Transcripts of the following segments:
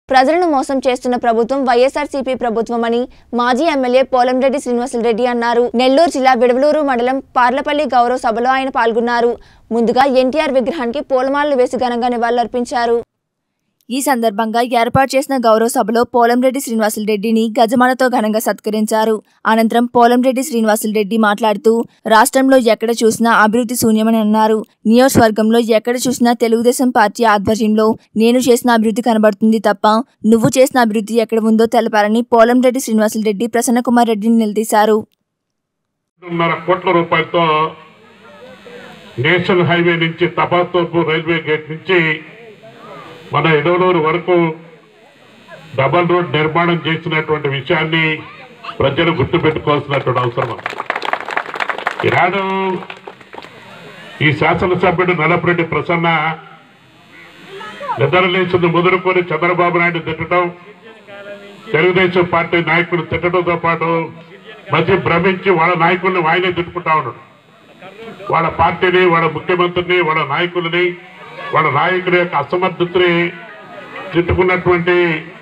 ప్రజలను మోసం చేస్తున్న ప్రభుత్వం వైఎస్ఆర్సీపీ ప్రభుత్వం అని మాజీ ఎమ్మెల్యే పోలంరెడ్డి శ్రీనివాసులరెడ్డి అన్నారు నెల్లూరు జిల్లా విడవలూరు మండలం పార్లపల్లి గౌరవ సభలో ఆయన పాల్గొన్నారు ముందుగా ఎన్టీఆర్ విగ్రహానికి పూలమాలలు వేసి ఘనంగా నివాళులర్పించారు ఈ సందర్భంగా ఏర్పాటు చేసిన గౌరవ సభలో పోలంరెడ్డి శ్రీనివాసులరెడ్డిని గజమాలతో ఘనంగా సత్కరించారు అనంతరం పోలంరెడ్డి శ్రీనివాసులరెడ్డి మాట్లాడుతూ రాష్ట్రంలో ఎక్కడ చూసినా అభివృద్ధి శూన్యమని అన్నారు నియోజకవర్గంలో ఎక్కడ చూసినా తెలుగుదేశం పార్టీ ఆధ్వర్యంలో నేను చేసిన అభివృద్ధి కనబడుతుంది తప్ప నువ్వు చేసిన అభివృద్ధి ఎక్కడ ఉందో తెలపారని పోలంరెడ్డి శ్రీనివాసులరెడ్డి ప్రసన్నకుమార్ రెడ్డిని నిలదీశారు రెండున్నర కోట్ల రూపాయలతో నేషనల్ హైవే నుంచి తపాతోపు రైల్వే గేట్ నుంచి మన ఎడవలూరు వరకు డబల్ రోడ్ నిర్మాణం చేసినటువంటి విషయాన్ని ప్రజలు గుర్తుపెట్టుకోవాల్సినటువంటి అవసరం ఉంది. ఈనాడు ఈ శాసనసభ్యుడు నల్లపురెడ్డి ప్రసన్న నిద్రలేసింది ముదురుకొని చంద్రబాబు నాయుడు తిట్టడం తెలుగుదేశం పార్టీ నాయకులు తిట్టడంతో పాటు మధ్య భ్రమించి వాళ్ళ నాయకుల్ని ఆయనే తిట్టుకుంటా ఉన్నాడు వాళ్ళ పార్టీని వాళ్ళ ముఖ్యమంత్రిని వాళ్ళ నాయకులని వాళ్ళ నాయకుల యొక్క అసమర్థతని తిట్టుకున్నటువంటి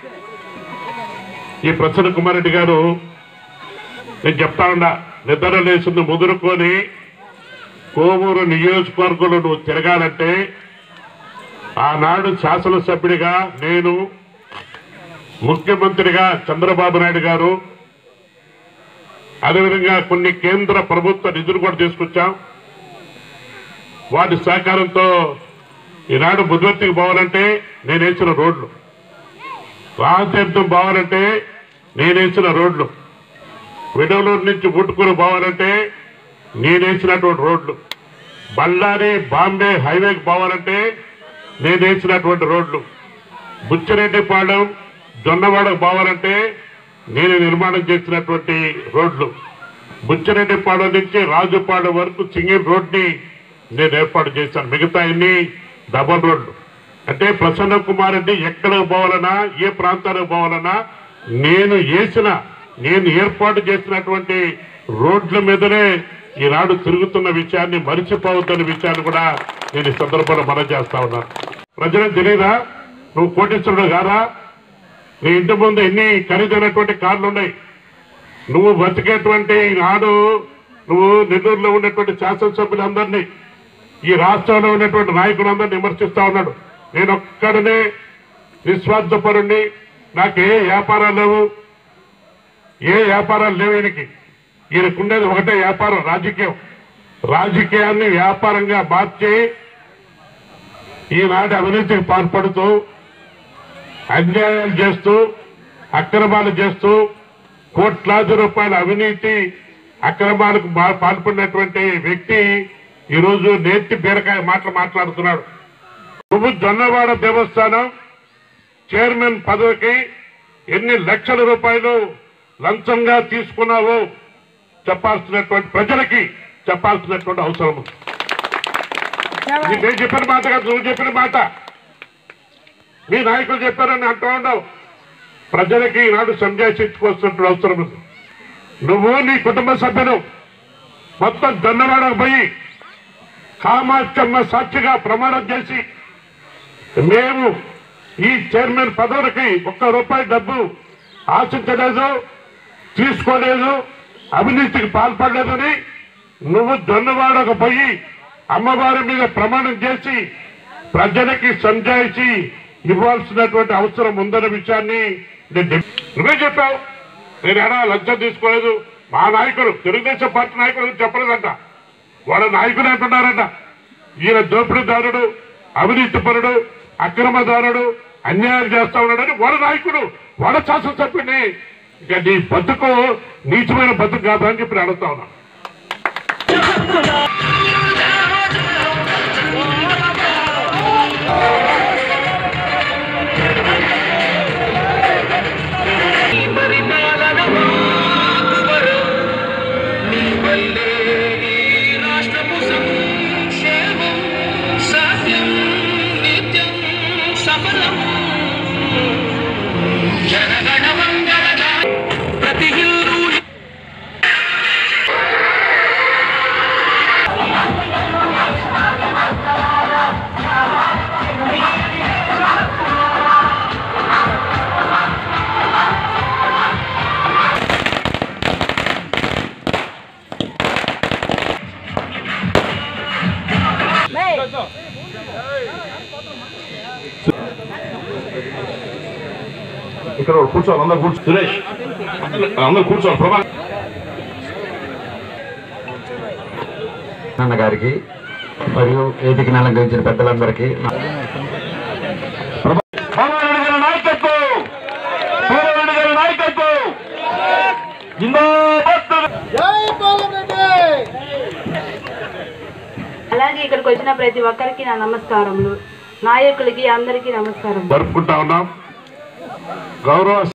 ఈ ప్రసన్న కుమార్ రెడ్డి గారు నేను చెప్తా ఉన్నా నిద్ర లేచింది ముదురుకొని కోమూరు నియోజకవర్గంలో నువ్వు తిరగాలంటే ఆనాడు శాసనసభ్యుడిగా నేను ముఖ్యమంత్రిగా చంద్రబాబు నాయుడు గారు అదేవిధంగా కొన్ని కేంద్ర ప్రభుత్వ నిధులు కూడా తీసుకొచ్చాం వాటి సహకారంతో ఈనాడు బుద్ధవర్తికి పోవాలంటే నేను వేసిన రోడ్లు రాజతీర్థం పోవాలంటే నేను వేసిన రోడ్లు విడవలూరు నుంచి గుట్టుకుని పోవాలంటే నేను వేసినటువంటి రోడ్లు బళ్ళారి బాంబే హైవేకి పోవాలంటే నేను వేసినటువంటి రోడ్లు బుచ్చిరెడ్డిపాలెం జొన్నవాడకు పోవాలంటే నేను నిర్మాణం చేసినటువంటి రోడ్లు బుచ్చిరెడ్డిపాలెం నుంచి రాజుపాలెం వరకు సింగిల్ రోడ్ని నేను ఏర్పాటు చేశాను మిగతా అన్ని డబల్ రోడ్లు అంటే ప్రసన్న కుమార్ రెడ్డి ఎక్కడికి పోవాలన్నా ఏ ప్రాంతానికి పోవాలన్నా నేను వేసిన నేను ఏర్పాటు చేసినటువంటి రోడ్ల మీదనే ఈనాడు తిరుగుతున్న విషయాన్ని మరిచిపోవద్దన్న విషయాన్ని కూడా నేను ఈ సందర్భంలో మనం చేస్తా ఉన్నాను ప్రజలకు తెలియదా నువ్వు కోటీశ్వరుడు కాదా నీ ఇంటి ముందు ఎన్ని ఖరీదైనటువంటి కార్లు ఉన్నాయి నువ్వు బతికేటువంటి నాడు నువ్వు నెల్లూరులో ఉన్నటువంటి శాసనసభ్యులందరినీ ఈ రాష్ట్రంలో ఉన్నటువంటి నాయకులందరినీ విమర్శిస్తా ఉన్నాడు నేను ఒక్కడనే నిస్వార్థపరుణ్ణి నాకు ఏ వ్యాపారాలు లేవు ఏ వ్యాపారాలు లేవు ఈయనకి ఈయనకుండేది ఒకటే వ్యాపారం రాజకీయం రాజకీయాన్ని వ్యాపారంగా మార్చి ఈనాటి అవినీతికి పాల్పడుతూ అన్యాయాలు చేస్తూ అక్రమాలు చేస్తూ కోట్లాది రూపాయల అవినీతి అక్రమాలకు బా- పాల్పడినటువంటి వ్యక్తి ఈరోజు నేర్చి బీరకాయ మాటలు మాట్లాడుతున్నాడు నువ్వు జొన్నవాడ దేవస్థానం చైర్మన్ పదవికి ఎన్ని లక్షల రూపాయలు లంచంగా తీసుకున్నావో చెప్పాల్సినటువంటి ప్రజలకి చెప్పాల్సినటువంటి అవసరం ఉంది. ఇది నేను చెప్పిన మాట కాదు నువ్వు చెప్పిన మాట మీ నాయకులు చెప్పారని అంటూ ఉండవు ప్రజలకి ఈనాడు సంజాషించుకోవాల్సినటువంటి అవసరం ఉంది నువ్వు నీ కుటుంబ సభ్యులు మొత్తం దన్నవాడకు పోయి కామాక్షమ్మ సాక్షిగా ప్రమాణం చేసి మేము ఈ చైర్మన్ పదవులకి ఒక్క రూపాయి డబ్బు ఆశించలేదు తీసుకోలేదు అవినీతికి పాల్పడలేదని నువ్వు దొన్నవాడకు పోయి అమ్మవారి మీద ప్రమాణం చేసి ప్రజలకి సంజాయిషి ఇవ్వాల్సినటువంటి అవసరం ఉందన్న విషయాన్ని నేను చెప్- నువ్వే చెప్పావు నేను ఎడా లంచం తీసుకోలేదు మా నాయకులు తెలుగుదేశం పార్టీ నాయకులు చెప్పలేదంట వాళ్ళ నాయకులు అంటున్నారంట ఈయన దోపిడీదారుడు అవినీతిపరుడు అక్రమదారుడు అన్యాయం చేస్తా ఉన్నాడని వాళ్ళ నాయకుడు వాళ్ళ శాసనసభ్యుడిని ఇక నీ బతుకు నీచమైన బతుకు కాదా అని చెప్పి నేను అడుగుతా ఉన్నాను పరిపాలన మాకువరం నీ వల్లే ఈ రాష్ట్రపు సంక్షేమం సత్యం నిత్యం సఫలం జనగణ మంగళ ప్రతి హిందూ ఇక్కడ కూర్చోవాలి అందరు కూర్చో సురేష్ అందరు కూర్చోవాలి ప్రభా అన్న గారికి మరియు వేదికను అలంకరించిన పెద్దలందరికీ నా- పోలవరెడ్డి గారి నాయకత్వం పోలవరెడ్డి గారి నాయకత్వం జిందాబాద్ అలాగే ఇక్కడికి వచ్చిన ప్రతి ఒక్కరికి నా నమస్కారములు నాయకులకి అందరికీ నమస్కారం జరుపుకుంటా ఉన్నాం గౌరవ